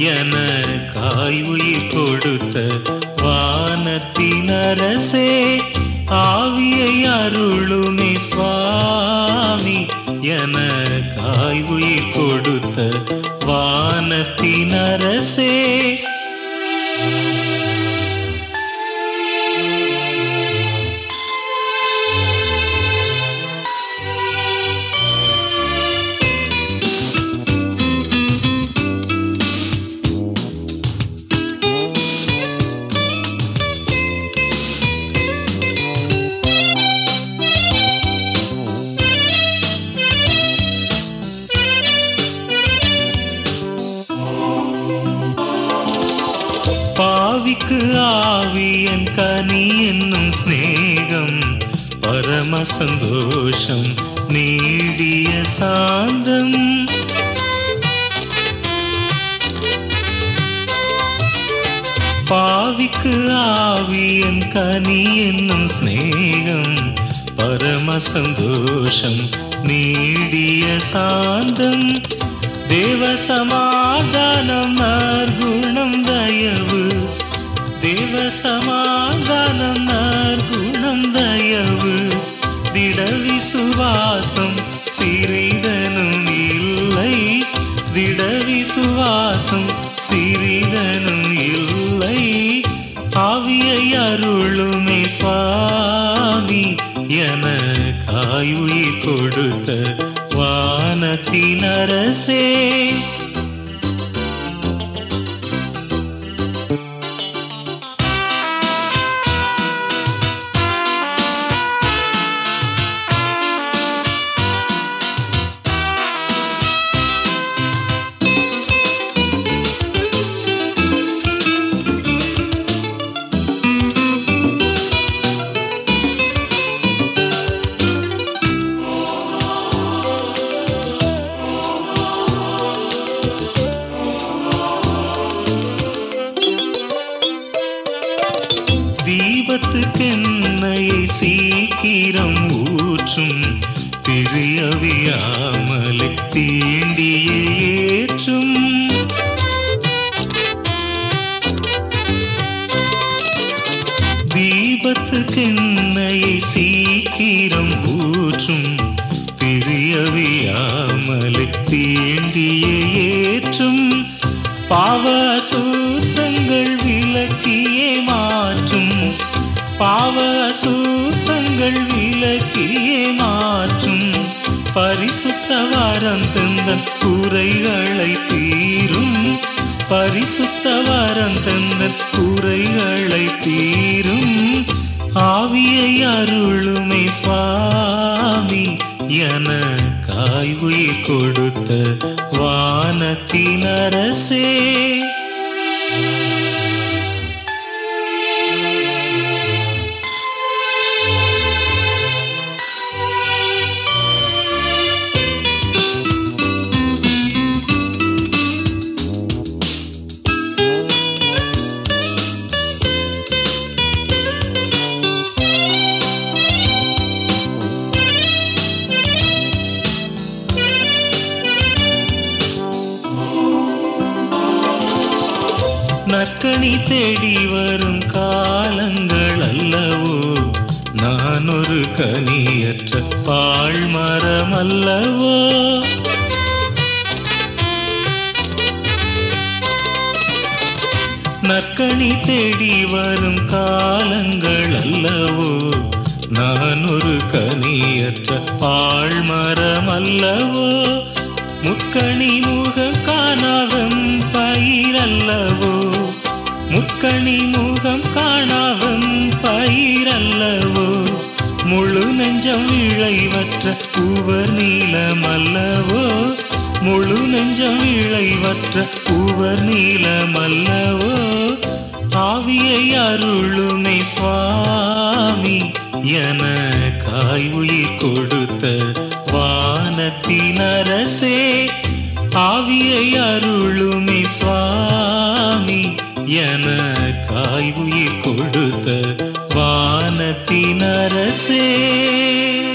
எனக்காய் உயிர் கொடுத்த வானத்தின் அரசே ஆவியை அருளுமே சுவாமி எனக்காய் உயிர் கொடுத்த வானத்தின் அரசே பாவிக்கு ஆவியன் கனி என்னும் சிநேகம் பரம சந்தோஷம் நீடிய சாந்தம் பாவிக்கு ஆவியன் கனி என்னும் சிநேகம் பரம சந்தோஷம் நீடிய சாந்தம் தேவ சமாதானம் நற்குணம் தயவு தேவ சமாதானம் நற்குணம் தயவு திட விசுவாசம் சிறிதனும் இல்லை திட விசுவாசம் சிறிதனும் இல்லை ஆவியை அருளுமே சுவாமி என காயுயிர் கொடுத்த வானத்தின் அரசே தீபத்துக்கென்னையை சீக்கிரம் ஊற்றும் பிரியவியாமலை தீண்டியே ஏற்றும் தீபத்துக்கென்னையை சீக்கிரம் ஊற்றும் பிரியவியாமலை தீண்டியே ஏற்றும் பாவ சூசங்கள் விலக்கியே மாற்றும் பாவ சூசங்கள் விலக்கியே மாற்றும் பரிசுத்த வாரம் தந்தன் குறைகளை தீரும் பரிசுத்த வாரம் தந்தன் குறைகளை தீரும் ஆவியை அருளுமே சுவாமி என காய் உயிர் கொடுத்த வானத்தின் அரசே நற்கனி தேடி வரும் காலங்கள் அல்லவோ நான் ஒரு கனியற்ற பாழ்மரம் அல்லவோ நற்கனி தேடி வரும் காலங்கள் அல்லவோ நான் ஒரு கனியற்ற பாழ்மரம் அல்லவோ முக்கணி முகம் காணாவம் பயிரல்லவோ முக்கணி முகம் காணாவம் பயிரல்லவோ முழு நெஞ்சம் இழைவற்ற பூவர் நீளமல்லவோ முழு நெஞ்சம் இழைவற்ற பூவர் நீளமல்லவோ ஆவியை அருளுமே சுவாமி என காய் உயிர் கொடுத்த வானத்தின் அரசே ஆவியை அருளுமே சுவாமி என காய் உயிர் கொடுத்த வானத்தின் அரசே